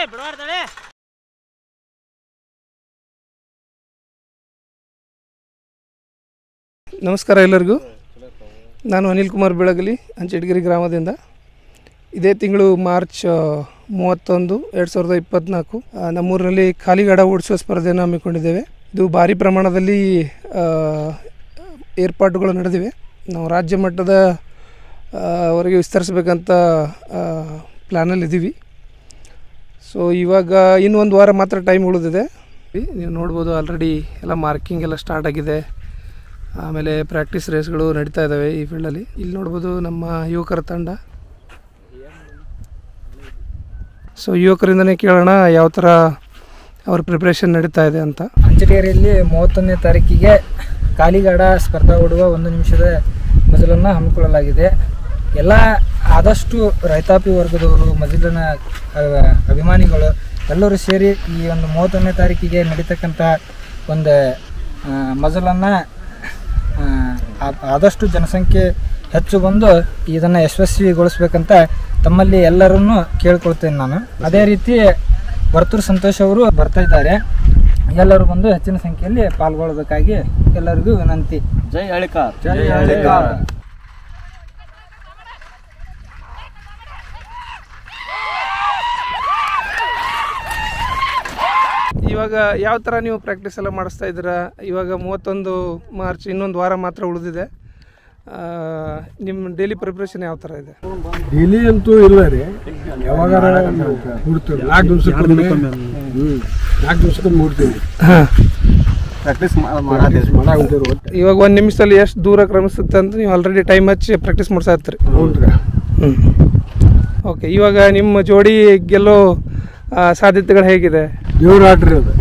ನಮಸ್ಕಾರ ಎಲ್ಲರಿಗೂ ನಾನು ಅನಿಲ್ ಕುಮಾರ್ ಬೆಳಗಲಿ ಅಂಚೆಟಗಿರಿ ಗ್ರಾಮದಿಂದ ಇದೇ ತಿಂಗಳು ಮಾರ್ಚ್ ಆ, ಮೂವತ್ತೊಂದು ಎರಡು ಸಾವಿರದ ಇಪ್ಪತ್ತ್ನಾಲ್ಕು ಆ, ನಮ್ಮೂರಿನಲ್ಲಿ ಖಾಲಿಗಾಡ ಓಡಿಸುವ ಸ್ಪರ್ಧೆಯನ್ನು ಹಮ್ಮಿಕೊಂಡಿದ್ದೇವೆ ಇದು ಭಾರಿ ಪ್ರಮಾಣದಲ್ಲಿ ಆ, ಏರ್ಪಾಟುಗಳು ನಡೆದಿವೆ ನಾವು ರಾಜ್ಯ ಮಟ್ಟದ ಆ, ವರೆಗೆ ವಿಸ್ತರಿಸಬೇಕಂತ ಪ್ಲ್ಯಾನಲ್ಲಿ ಇದ್ದೀವಿ ಸೊ ಇವಾಗ ಇನ್ನು ಒಂದು ವಾರ ಮಾತ್ರ ಟೈಮ್ ಉಳಿದಿದೆ ನೀವು ನೋಡ್ಬೋದು ಆಲ್ರೆಡಿ ಎಲ್ಲ ಮಾರ್ಕಿಂಗ್ ಎಲ್ಲ ಸ್ಟಾರ್ಟ್ ಆಗಿದೆ ಆಮೇಲೆ ಪ್ರಾಕ್ಟೀಸ್ ರೇಸ್ಗಳು ನಡೀತಾ ಇದ್ದಾವೆ ಈ ಫೀಲ್ಡಲ್ಲಿ ಇಲ್ಲಿ ನೋಡ್ಬೋದು ನಮ್ಮ ಯುವಕರ ತಂಡ ಸೊ ಯುವಕರಿಂದನೇ ಕೇಳೋಣ ಯಾವ ಥರ ಅವ್ರ ಪ್ರಿಪ್ರೇಷನ್ ನಡೀತಾ ಇದೆ ಅಂತ ಅಂಚಟೇರಿಯಲ್ಲಿ ಮೂವತ್ತೊಂದನೇ ತಾರೀಕಿಗೆ ಕಾಲಿಗಾಡ ಸ್ಪರ್ಧಾ ಓಡುವ ಒಂದು ನಿಮಿಷದ ಮಜಲನ್ನು ಹಮ್ಮಿಕೊಳ್ಳಲಾಗಿದೆ ಎಲ್ಲ ಆದಷ್ಟು ರೈತಾಪಿ ವರ್ಗದವರು ಮಜಲಿನ ಅಹ್, ಅಭಿಮಾನಿಗಳು ಎಲ್ಲರೂ ಸೇರಿ ಈ ಒಂದು ಮೂವತ್ತೊಂದನೇ ತಾರೀಕಿಗೆ ನಡೀತಕ್ಕಂಥ ಒಂದು ಮಜಲನ್ನು ಆದಷ್ಟು ಜನಸಂಖ್ಯೆ ಹೆಚ್ಚು ಬಂದು ಇದನ್ನು ಯಶಸ್ವಿಗೊಳಿಸ್ಬೇಕಂತ ತಮ್ಮಲ್ಲಿ ಎಲ್ಲರನ್ನು ಕೇಳ್ಕೊಳ್ತೇನೆ ನಾನು ಅದೇ ರೀತಿ ವರ್ತೂರು ಸಂತೋಷ್ ಅವರು ಬರ್ತಾ ಇದ್ದಾರೆ ಎಲ್ಲರೂ ಬಂದು ಹೆಚ್ಚಿನ ಸಂಖ್ಯೆಯಲ್ಲಿ ಪಾಲ್ಗೊಳ್ಳಬೇಕಾಗಿ ಎಲ್ಲರಿಗೂ ವಿನಂತಿ ಜೈ ಹಳಿಕಾರ್ ಜೈ ಹಳಿಕಾರ್. ಇವಾಗ ಯಾವ ಥರ ನೀವು ಪ್ರಾಕ್ಟೀಸ್ ಎಲ್ಲ ಮಾಡಿಸ್ತಾ ಇದ್ದೀರಾ ಇವಾಗ ಮೂವತ್ತೊಂದು ಮಾರ್ಚ್ ಇನ್ನೊಂದು ವಾರ ಮಾತ್ರ ಉಳಿದಿದೆ ನಿಮ್ಮ ಡೈಲಿ ಪ್ರಿಪ್ರೇಷನ್ ಯಾವ ಥರ ಇದೆ ಡೈಲಿ ಅಂತೂ ಇಲ್ಲ ರೀ ಯಾವಾಗಾರ ಮೂಡ್ತೀವಿ ನಾಲ್ಕು ದಿವ್ಸಕ್ಕೊಮ್ಮೆ ಹ್ಞೂ ನಾಲ್ಕು ದಿವ್ಸಕ್ಕೊಮ್ಮೆ ಮೂಡ್ತೀವಿ ಹಾಂ ಪ್ರಾಕ್ಟೀಸ್ ಮಾಡಾಕುಂತೀವಿ ಒಟ್ಟು ಇವಾಗ ಒಂದು ನಿಮಿಷದಲ್ಲಿ ಎಷ್ಟು ದೂರ ಕ್ರಮಿಸುತ್ತೆ ಅಂತ ನೀವು ಆಲ್ರೆಡಿ ಟೈಮ್ ಹಚ್ಚಿ ಪ್ರಾಕ್ಟೀಸ್ ಮಾಡ್ತಾ ಇರ್ತೀರಿ ಹ್ಞೂ ರೀ ಹ್ಞೂ ಓಕೆ ಇವಾಗ ನಿಮ್ಮ ಜೋಡಿ ಗೆಲ್ಲೋ ಆ, ಸಾಧ್ಯತೆಗಳು ಹೇಗಿದೆ ದೇವ್ರ ಆಟ್ರಿ ಅದು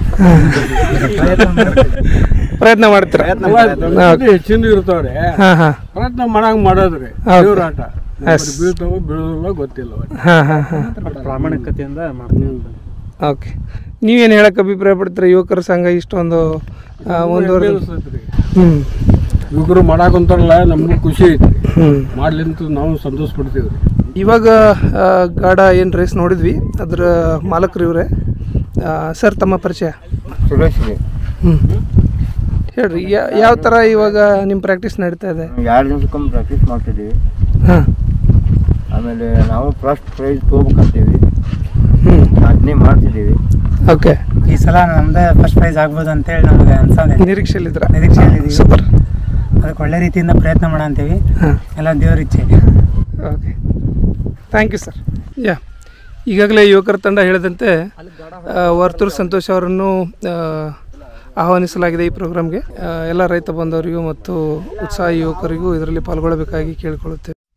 ಪ್ರಯತ್ನ ಮಾಡ್ತೀರಾ ಹೆಚ್ಚಿನ ಇರ್ತಾವ್ರಿ ಹಾಂ ಹಾಂ ಪ್ರಯತ್ನ ಮಾಡಂಗ್ ಮಾಡೋದ್ರಿ ಹೌದು. ದೇವ್ರ ಆಟ Yes. ಬೀಳ್ತಾವ ಬೀಳೋದಿಲ್ಲ ಗೊತ್ತಿಲ್ಲ ಒಟ್ಟು. ಹಾಂ ಹಾಂ ಹಾಂ ಪ್ರಾಮಾಣಿಕತೆಯಿಂದ ಮಾಡ್ತೀವಿ ಓಕೆ ನೀವೇನು ಹೇಳಕ್ಕೆ ಅಭಿಪ್ರಾಯ ಪಡ್ತೀರಾ ಯುವಕರ ಸಂಘ ಇಷ್ಟೊಂದು ಆ, ಮುಂದುವರೆದ ಅನ್ಸತ್ರಿ. ಹ್ಞೂ ಯುವಕರು ಮಾಡಾಕುಂತಾರಲ್ಲ ನಮಗೂ ಖುಷಿ ಐತಿ ಹ್ಞೂ ಮಾಡ್ಲಿಂತ ನಾವು ಸಂತೋಷ ಪಡ್ತೀವಿ ಇವಾಗ ಆ, ಗಾಡ ಏನು ರೇಸ್ ನೋಡಿದ್ವಿ ಅದರ ಮಾಲಕರು ಇವರೇ ಸರ್ ತಮ್ಮ ಪರಿಚಯ ಸುರೇಶ್ ರೀ ಹ್ಞೂ ಹೇಳ್ರಿ ಯಾ- ಯಾವ ಥರ ಇವಾಗ ನಿಮ್ಮ ಪ್ರಾಕ್ಟೀಸ್ ನಡೀತಾ ಇದೆ ಎರಡು ದಿವ್ಸಕ್ಕೊಮ್ಮೆ ಪ್ರಾಕ್ಟೀಸ್ ಮಾಡ್ತಿದ್ದೀವಿ ಹಾಂ ಆಮೇಲೆ ನಾವು ಫಸ್ಟ್ ಪ್ರೈಸ್ ತೊಗೋಬೇಕಂತೀವಿ ಹ್ಞೂ ಅದನ್ನೇ ಮಾಡ್ತಿದ್ದೀವಿ ಓಕೆ ಈ ಸಲ ನಮ್ದೇ ಫಸ್ಟ್ ಪ್ರೈಸ್ ಆಗ್ಬೋದು ಅಂತೇಳಿ ನಮಗೆ ಅನ್ಸೋದೆ ನಿರೀಕ್ಷೆಯಲ್ಲಿದ್ದೀರಾ ನಿರೀಕ್ಷೆಯಲ್ಲಿದ್ದೀವಿ. ಸೂಪರ್ ಅದಕ್ಕೆ ಒಳ್ಳೆ ರೀತಿಯಿಂದ ಪ್ರಯತ್ನ ಮಾಡಂತೀವಿ ಹಾಂ ಎಲ್ಲ ದೇವ್ರ ಇಚ್ಛೆ ಓಕೆ ಥ್ಯಾಂಕ್ ಯು ಸರ್ ಯಾ ಈಗಾಗಲೇ ಯುವಕರ ತಂಡ ಹೇಳಿದಂತೆ ಆ, ವರ್ತೂರು ಸಂತೋಷ್ ಅವರನ್ನು ಆ, ಆಹ್ವಾನಿಸಲಾಗಿದೆ ಈ ಪ್ರೋಗ್ರಾಮ್ಗೆ ಆ, ಎಲ್ಲ ರೈತ ಬಂಧವರಿಗೂ ಮತ್ತು ಉತ್ಸಾಹಿ ಯುವಕರಿಗೂ ಇದರಲ್ಲಿ ಪಾಲ್ಗೊಳ್ಳಬೇಕಾಗಿ ಕೇಳಿಕೊಳ್ಳುತ್ತೇವೆ